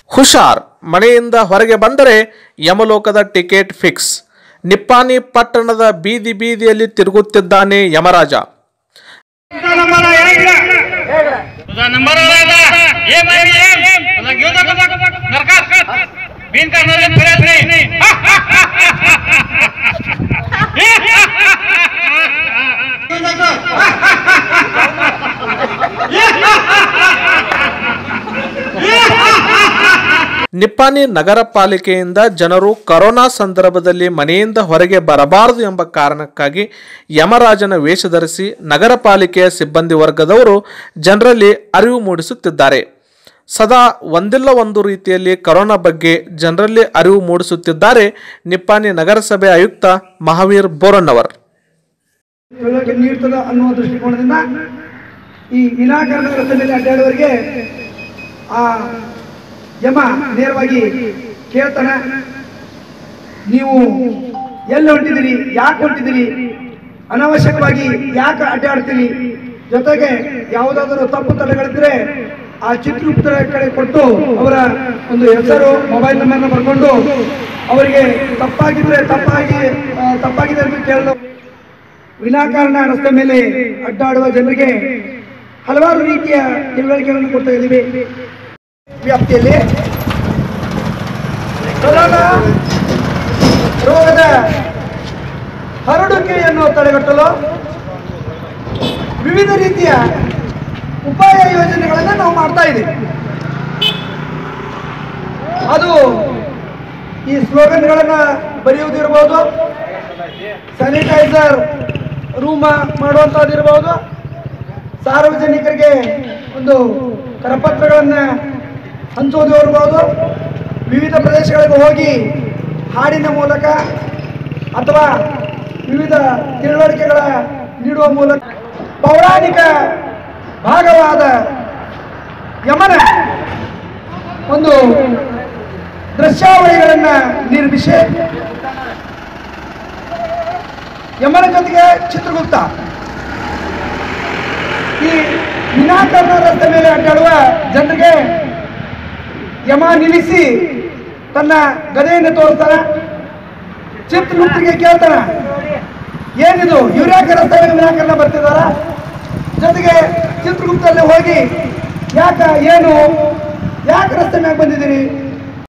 ಹುಷಾರ್ ಮನೆಯಿಂದ ಹೊರಗೆ ಬಂದರೆ ಯಮಲೋಕದ ಟಿಕೆಟ್ ಫಿಕ್ಸ್ ನಿಪ್ಪಾಣಿ ಪಟ್ಟಣದ ಬೀದಿ ಬೀದಿಯಲ್ಲಿ ತಿರುಗುತ್ತಿದ್ದಾನೆ ಯಮರಾಜ तुझा नंबर आहे तुझा नंबर आला ये माहिती आहे तुला घेऊ नका नरकात बिन करणारे फिरत नाही ನಿಪ್ಪಾಣಿ ನಗರ ಪಾಲಿಕೆಯಿಂದ ಜನರು ಕೊರೋನಾ ಸಂದರ್ಭದಲ್ಲಿ ಮನೆಯಿಂದ ಹೊರಗೆ ಬರಬಾರದು ಎಂಬ ಕಾರಣಕ್ಕಾಗಿ ಯಮರಾಜನ ವೇಷ ಧರಿಸಿ ನಗರ ಪಾಲಿಕೆಯ ಸಿಬ್ಬಂದಿ ವರ್ಗದವರು ಜನರಲ್ಲಿ ಅರಿವು ಮೂಡಿಸುತ್ತಿದ್ದಾರೆ ಸದಾ ಒಂದಿಲ್ಲ ಒಂದು ರೀತಿಯಲ್ಲಿ ಕೊರೋನಾ ಬಗ್ಗೆ ಜನರಲ್ಲಿ ಅರಿವು ಮೂಡಿಸುತ್ತಿದ್ದಾರೆ ನಿಪ್ಪಾಣಿ ನಗರಸಭೆ ಆಯುಕ್ತ ಮಹಾವೀರ್ ಬೋರಣ್ಣವರ್ ತಿಳುವಳಿಕೆ ನೀಡ್ತದ ಅನ್ನುವ ದೃಷ್ಟಿಕೋನದಿಂದ ಈ ವಿನಾಕಾರಣ ರಸ್ತೆಯಲ್ಲಿ ಅಡ್ಡಾಡುವವರಿಗೆ ಆ ಯಮ ನೇರವಾಗಿ ಕೇಳ್ತಾನೆ ನೀವು ಎಲ್ಲಿ ಹೊಂಟಿದ್ದೀರಿ ಯಾಕೆ ಹೊಂಟಿದ್ದೀರಿ ಅನಾವಶ್ಯಕವಾಗಿ ಯಾಕೆ ಅಡ್ಡಾಡ್ತೀರಿ ಜೊತೆಗೆ ಯಾವುದಾದರೂ ತಪ್ಪು ತಡೆಗಳಿದ್ರೆ ಆ ಚಿತ್ರಗುಪ್ತರ ಕಡೆ ಕೊಟ್ಟು ಅವರ ಒಂದು ಹೆಸರು ಮೊಬೈಲ್ ನಂಬರ್ನ ಬರ್ಕೊಂಡು ಅವರಿಗೆ ತಪ್ಪಾಗಿದ್ರೆ ತಪ್ಪಾಗಿ ಆ, ತಪ್ಪಾಗಿದೆ ಅಂತ ಕೇಳಲು ವಿನಾಕಾರಣ ರಸ್ತೆ ಮೇಲೆ ಅಡ್ಡಾಡುವ ಜನರಿಗೆ ಹಲವಾರು ರೀತಿಯ ತಿಳುವಳಿಕೆಗಳನ್ನು ಕೊಡ್ತಾ ಇದ್ದೀವಿ ವ್ಯಾಪ್ತಿಯಲ್ಲಿ ಕೊರೋನಾ ರೋಗದ ಹರಡುವಿಕೆಯನ್ನು ತಡೆಗಟ್ಟಲು ವಿವಿಧ ರೀತಿಯ ಉಪಾಯ ಯೋಜನೆಗಳನ್ನು ನಾವು ಮಾಡ್ತಾ ಇದ್ದೀವಿ ಅದು ಈ ಸ್ಲೋಗನ್ಗಳನ್ನು ಬರೆಯುವುದಿರ್ಬೋದು ಸ್ಯಾನಿಟೈಸರ್ ರೂಮ ಮಾಡುವಂಥದ್ದಿರ್ಬೋದು ಸಾರ್ವಜನಿಕರಿಗೆ ಒಂದು ಕರಪತ್ರಗಳನ್ನು ಹಂಚೋದು ಇರ್ಬೋದು ವಿವಿಧ ಪ್ರದೇಶಗಳಿಗೆ ಹೋಗಿ ಹಾಡಿನ ಮೂಲಕ ಅಥವಾ ವಿವಿಧ ತಿಳುವಳಿಕೆಗಳ ನೀಡುವ ಮೂಲಕ ಪೌರಾಣಿಕ ಭಾಗವಾದ ಯಮನ ಒಂದು ದೃಶ್ಯಾವಳಿಗಳನ್ನು ನಿರ್ಮಿಸಿ ಯಮನ ಜೊತೆಗೆ ಚಿತ್ರಗುಪ್ತ ಈ ವಿನಾಕಾರಣ ರಸ್ತೆ ಮೇಲೆ ಅಡ್ಡಾಡುವ ಜನರಿಗೆ ಯಮ ನಿಲ್ಲಿಸಿ ತನ್ನ ಗದೆಯನ್ನು ತೋರಿಸ್ತಾನೆ ಚಿತ್ರಗುಪ್ತರಿಗೆ ಕೇಳ್ತಾನ ಏನಿದು ಇವ್ರ್ಯಾಕೆ ರಸ್ತೆ ಮೇಲೆ ವಿನಾಕಾರಣ ಬರ್ತಿದಾರ ಜೊತೆಗೆ ಚಿತ್ರಗುಪ್ತಲ್ಲಿ ಹೋಗಿ ಯಾಕ ಏನು ಯಾಕೆ ರಸ್ತೆ ಮ್ಯಾಗ ಬಂದಿದ್ದೀರಿ